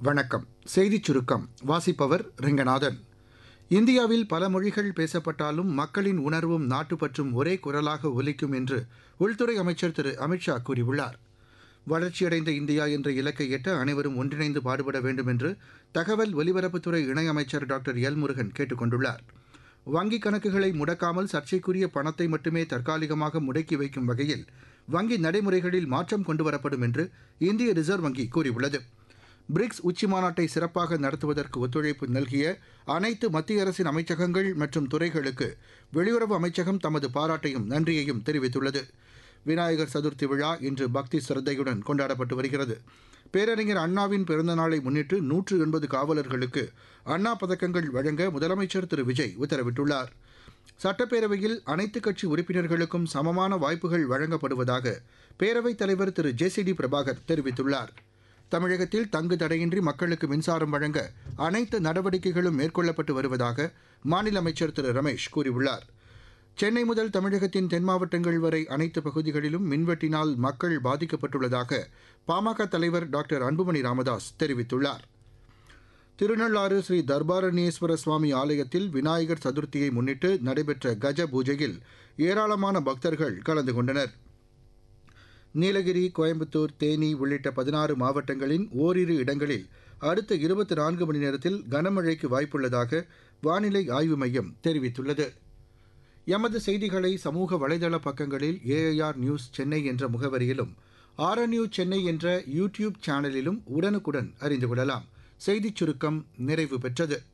வணக்கம் செய்திச் சுருக்கம் வாசிப்பவர் ரெங்கநாதன் இந்தியாவில் பல மொழிகள் பேசப்பட்டாலும் மக்களின் உணர்வும் நாட்டுப்பற்றும் ஒரே குரலாக ஒலிக்கும் என்று உள்துறை அமைச்சர் திரு அமித்ஷா கூறியுள்ளார் வளர்ச்சியடைந்த இந்தியா என்ற இலக்கை எட்ட அனைவரும் ஒன்றிணைந்து பாடுபட வேண்டும் என்று தகவல் ஒலிபரப்புத்துறை இணையமைச்சர் டாக்டர் எல் முருகன் கேட்டுக் கொண்டுள்ளார் வங்கிக் கணக்குகளை முடக்காமல் சர்ச்சைக்குரிய பணத்தை மட்டுமே தற்காலிகமாக முடக்கி வைக்கும் வகையில் வங்கி நடைமுறைகளில் மாற்றம் கொண்டுவரப்படும் என்று இந்திய ரிசர்வ் வங்கி கூறியுள்ளது பிரிக்ஸ் உச்சிமாநாட்டை சிறப்பாக நடத்துவதற்கு ஒத்துழைப்பு நல்கிய அனைத்து மத்திய அரசின் அமைச்சகங்கள் மற்றும் துறைகளுக்கு வெளியுறவு அமைச்சகம் தமது பாராட்டையும் நன்றியையும் தெரிவித்துள்ளது விநாயகர் சதுர்த்தி விழா இன்று பக்தி சிரத்தையுடன் கொண்டாடப்பட்டு வருகிறது பேரறிஞர் அண்ணாவின் பிறந்த நாளை முன்னிட்டு நூற்று எண்பது காவலர்களுக்கு அண்ணா பதக்கங்கள் வழங்க முதலமைச்சர் திரு விஜய் உத்தரவிட்டுள்ளார் சட்டப்பேரவையில் அனைத்துக் கட்சி உறுப்பினர்களுக்கும் சமமான வாய்ப்புகள் வழங்கப்படுவதாக பேரவைத் தலைவர் Thiru J C D Prabhakar தெரிவித்துள்ளார் தமிழகத்தில் தங்கு தடையின்றி மக்களுக்கு மின்சாரம் வழங்க அனைத்து நடவடிக்கைகளும் மேற்கொள்ளப்பட்டு வருவதாக மாநில அமைச்சர் திரு ரமேஷ் கூறியுள்ளார் சென்னை முதல் தமிழகத்தின் தென் மாவட்டங்கள் வரை அனைத்து பகுதிகளிலும் மின்வெட்டினால் மக்கள் பாதிக்கப்பட்டுள்ளதாக பாமக தலைவர் டாக்டர் அன்புமணி ராமதாஸ் தெரிவித்துள்ளார் திருநள்ளாறு ஸ்ரீ தர்பாரண்யேஸ்வர சுவாமி ஆலயத்தில் விநாயகர் சதுர்த்தியை முன்னிட்டு நடைபெற்ற கஜ பூஜையில் ஏராளமான பக்தர்கள் கலந்து கொண்டனர் நீலகிரி கோயம்புத்தூர் தேனி உள்ளிட்ட பதினாறு மாவட்டங்களின் ஓரிரு இடங்களில் அடுத்த இருபத்தி நான்கு மணி நேரத்தில் கனமழைக்கு வாய்ப்புள்ளதாக வானிலை ஆய்வு மையம் தெரிவித்துள்ளது எமது செய்திகளை சமூக வலைதள பக்கங்களில் ஏஐஆர் நியூஸ் சென்னை என்ற முகவரியிலும் ஆர்என்யூ சென்னை என்ற யூடியூப் சேனலிலும் உடனுக்குடன் அறிந்து கொள்ளலாம் செய்திச் சுருக்கம் நிறைவு பெற்றது